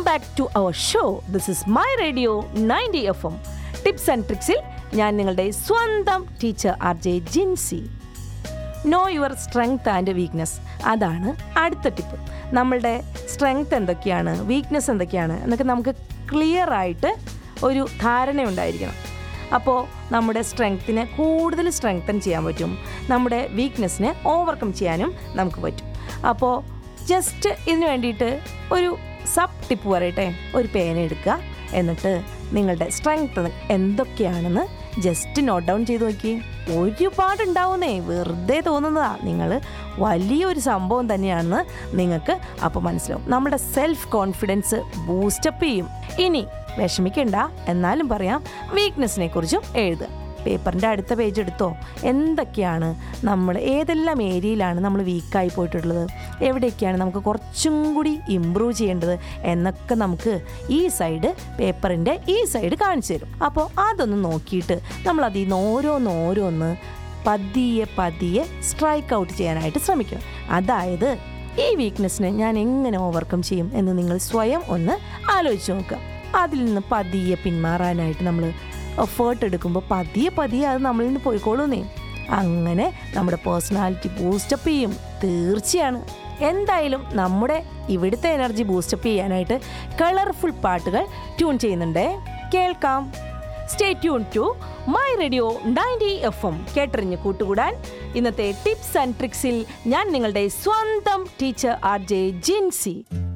back to our show this is my radio ninety F M tips and ട്രിക്സിൽ ഞാൻ നിങ്ങളുടെ സ്വന്തം teacher R J Jincy know your strength and weakness അതാണ് അടുത്ത tip നമ്മളുടെ strength എന്തൊക്കെയാണ് വീക്ക്നെസ് എന്തൊക്കെയാണ് എന്നൊക്കെ നമുക്ക് ക്ലിയർ ആയിട്ട് ഒരു ധാരണ ഉണ്ടായിരിക്കണം അപ്പോൾ നമ്മുടെ സ്ട്രെങ്ത്തിനെ കൂടുതൽ സ്ട്രെങ്തൻ ചെയ്യാൻ പറ്റും നമ്മുടെ വീക്ക്നെസ്സിനെ ഓവർകം ചെയ്യാനും നമുക്ക് പറ്റും അപ്പോൾ ജസ്റ്റ് ഇതിന് വേണ്ടിയിട്ട് ഒരു സബ് ടിപ്പ് പറയട്ടെ ഒരു പേന എടുക്കുക എന്നിട്ട് നിങ്ങളുടെ സ്ട്രെങ്ത് എന്തൊക്കെയാണെന്ന് ജസ്റ്റ് നോട്ട് ഡൗൺ ചെയ്ത് നോക്കി ഒരുപാട് ഉണ്ടാവുന്നേ വെറുതെ തോന്നുന്നതാ നിങ്ങൾ വലിയൊരു സംഭവം തന്നെയാണെന്ന് നിങ്ങൾക്ക് അപ്പോൾ മനസ്സിലാവും നമ്മുടെ സെൽഫ് കോൺഫിഡൻസ് ബൂസ്റ്റപ്പ് ചെയ്യും ഇനി വിഷമിക്കണ്ട എന്നാലും പറയാം വീക്ക്നെസ്സിനെ കുറിച്ചും എഴുതുക പേപ്പറിൻ്റെ അടുത്ത പേജ് എടുത്തോ എന്തൊക്കെയാണ് നമ്മൾ ഏതെല്ലാം ഏരിയയിലാണ് നമ്മൾ വീക്കായി പോയിട്ടുള്ളത് എവിടെയൊക്കെയാണ് നമുക്ക് കുറച്ചും കൂടി ഇമ്പ്രൂവ് ചെയ്യേണ്ടത് എന്നൊക്കെ നമുക്ക് ഈ സൈഡ് പേപ്പറിൻ്റെ ഈ സൈഡ് കാണിച്ചു തരും അപ്പോൾ അതൊന്ന് നോക്കിയിട്ട് നമ്മൾ അതിൽ നിന്ന് ഓരോന്ന് ഓരോന്ന് പതിയെ പതിയെ സ്ട്രൈക്ക് ഔട്ട് ചെയ്യാനായിട്ട് ശ്രമിക്കണം അതായത് ഈ വീക്ക്നെസ്സിനെ ഞാൻ എങ്ങനെ ഓവർകം ചെയ്യും എന്ന് നിങ്ങൾ സ്വയം ഒന്ന് ആലോചിച്ച് നോക്കുക അതിൽ നിന്ന് പതിയെ പിന്മാറാനായിട്ട് നമ്മൾ എഫേർട്ട് എടുക്കുമ്പോൾ പതിയെ പതിയെ അത് നമ്മളിൽ നിന്ന് പോയിക്കോളൂന്നേ അങ്ങനെ നമ്മുടെ പേഴ്സണാലിറ്റി ബൂസ്റ്റപ്പ് ചെയ്യും തീർച്ചയാണ് എന്തായാലും നമ്മുടെ ഇവിടുത്തെ എനർജി ബൂസ്റ്റപ്പ് ചെയ്യാനായിട്ട് കളർഫുൾ പാട്ടുകൾ ട്യൂൺ ചെയ്യുന്നുണ്ടേ കേൾക്കാം stay tune to my radio ninety F M കേട്ടറിഞ്ഞ് കൂട്ടുകൂടാൻ ഇന്നത്തെ ടിപ്സ് ആൻഡ് ട്രിക്സിൽ ഞാൻ നിങ്ങളുടെ സ്വന്തം ടീച്ചർ ആർ ജെ ജിൻസി